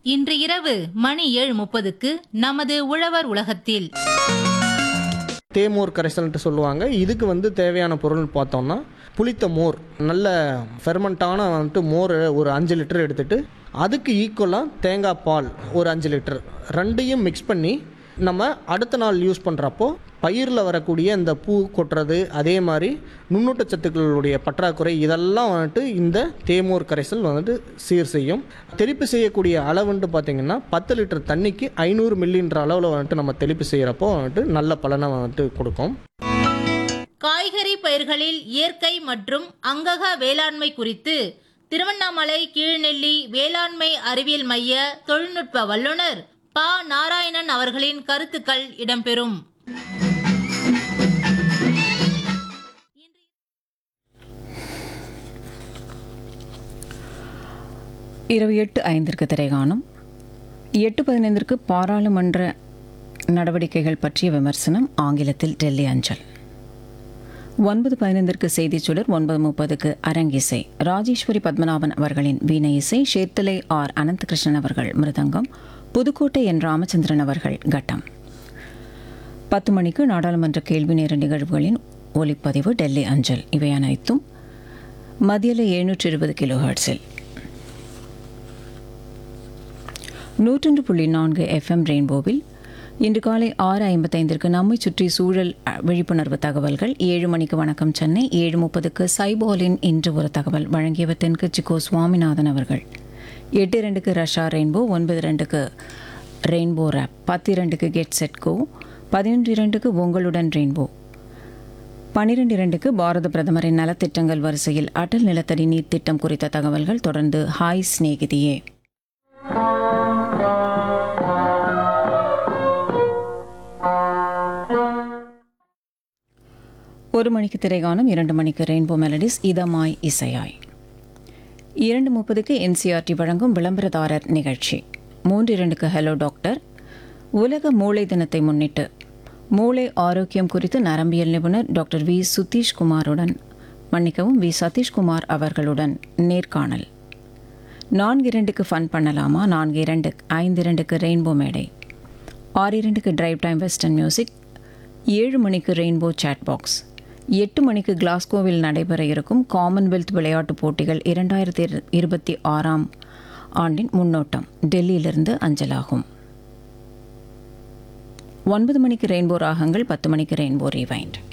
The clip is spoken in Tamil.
இன்று இரவு மணி ஏழு முப்பதுக்கு நமது உழவர் உலகத்தில் தேமோர் கரைசல்ன்ட்டு சொல்லுவாங்க இதுக்கு வந்து தேவையான பொருள் பார்த்தோம்னா புளித்த மோர் நல்ல ஃபெர்மெண்ட்டான வந்துட்டு மோர் ஒரு அஞ்சு லிட்டர் எடுத்துட்டு அதுக்கு ஈக்குவலாக தேங்காய் பால் ஒரு அஞ்சு லிட்டர் ரெண்டையும் மிக்ஸ் பண்ணி நம்ம அடுத்த நாள் யூஸ் பண்ணுறப்போ பயிரில் வரக்கூடிய இந்த பூ கொட்டுறது அதே மாதிரி நுண்ணூட்டச்சத்துக்களுடைய பற்றாக்குறை இதெல்லாம் வந்துட்டு இந்த தேமோர் கரைசல் வந்துட்டு சீர் செய்யும் தெளிப்பு செய்யக்கூடிய அளவுன்ட்டு பார்த்தீங்கன்னா பத்து லிட்டர் தண்ணிக்கு ஐநூறு மில்லின்ற அளவில் வந்துட்டு நம்ம தெளிப்பு செய்கிறப்போ வந்துட்டு நல்ல பலனை வந்துட்டு கொடுக்கும் காய்கறி பயிர்களில் இயற்கை மற்றும் அங்கக வேளாண்மை குறித்து திருவண்ணாமலை கீழ்நெல்லி வேளாண்மை அறிவியல் மைய தொழில்நுட்ப வல்லுநர் ப நாராயணன் அவர்களின் கருத்துக்கள் இடம்பெறும் இரவு எட்டு ஐந்திற்கு திரைகாணும் எட்டு பதினைந்திற்கு பாராளுமன்ற நடவடிக்கைகள் பற்றிய விமர்சனம் ஆங்கிலத்தில் டெல்லி அஞ்சல் ஒன்பது பதினைந்திற்கு செய்திச் சுடர் ஒன்பது முப்பதுக்கு அரங்கிசை ராஜேஸ்வரி பத்மநாபன் அவர்களின் வீணை இசை ஷேத்தலை ஆர் அனந்தகிருஷ்ணன் அவர்கள் மிருதங்கம் புதுக்கோட்டை என் ராமச்சந்திரன் அவர்கள் கட்டம் பத்து மணிக்கு நாடாளுமன்ற கேள்வி நேர நிகழ்வுகளின் ஒலிப்பதிவு டெல்லி அஞ்சல் இவை அனைத்தும் மதியல எழுநூற்றி இருபது கிலோ ஹெர்ட்ஸில் நூற்றொன்று புள்ளி நான்கு எஃப்எம் ரெயின்போவில் இன்று காலை ஆறு ஐம்பத்தைந்திற்கு நம்மை சுற்றி சூழல் அ, விழிப்புணர்வு தகவல்கள் ஏழு மணிக்கு வணக்கம் சென்னை ஏழு முப்பதுக்கு சைபாலின் இன்று ஒரு தகவல் வழங்கியவர் தென்கட்சி கோ சுவாமிநாதன் அவர்கள் எட்டு இரண்டுக்கு ரஷா ரெயின்போ ஒன்பது ரெண்டுக்கு ரெயின்போ ரேப் பத்து இரண்டுக்கு கெட் செட் கோ பதினொன்று இரண்டுக்கு உங்களுடன் ரெயின்போ பனிரெண்டு இரண்டுக்கு பாரத பிரதமரின் நலத்திட்டங்கள் வரிசையில் அடல் நிலத்தடி நீர் திட்டம் குறித்த தகவல்கள் தொடர்ந்து ஹாய் சிநேகிதியே ஒரு மணிக்கு திரைகாணும் இரண்டு மணிக்கு ரெயின்போ மெலடிஸ் இதமாய் இசையாய் இரண்டு முப்பதுக்கு என்சிஆர்டி வழங்கும் விளம்பரதாரர் நிகழ்ச்சி மூன்று இரண்டுக்கு ஹலோ டாக்டர் உலக மூளை தினத்தை முன்னிட்டு மூளை ஆரோக்கியம் குறித்து நரம்பியல் நிபுணர் டாக்டர் வி சுதீஷ்குமாருடன் மன்னிக்கவும் வி சதீஷ்குமார் அவர்களுடன் நேர்காணல் நான்கு இரண்டுக்கு ஃபன் பண்ணலாமா நான்கு இரண்டு ஐந்து இரண்டுக்கு ரெயின்போ மேடை ஆறு இரண்டுக்கு டிரைவ் டைம் வெஸ்டர்ன் மியூசிக் ஏழு மணிக்கு ரெயின்போ சேட் பாக்ஸ் எட்டு மணிக்கு கிளாஸ்கோவில் நடைபெற இருக்கும் காமன்வெல்த் விளையாட்டுப் போட்டிகள் இரண்டாயிரத்தி இருபத்தி ஆறாம் ஆண்டின் முன்னோட்டம் டெல்லியிலிருந்து அஞ்சலாகும் ஒன்பது மணிக்கு ரெயின்போ ராகங்கள் பத்து மணிக்கு ரெயின்போ ரீவைண்ட்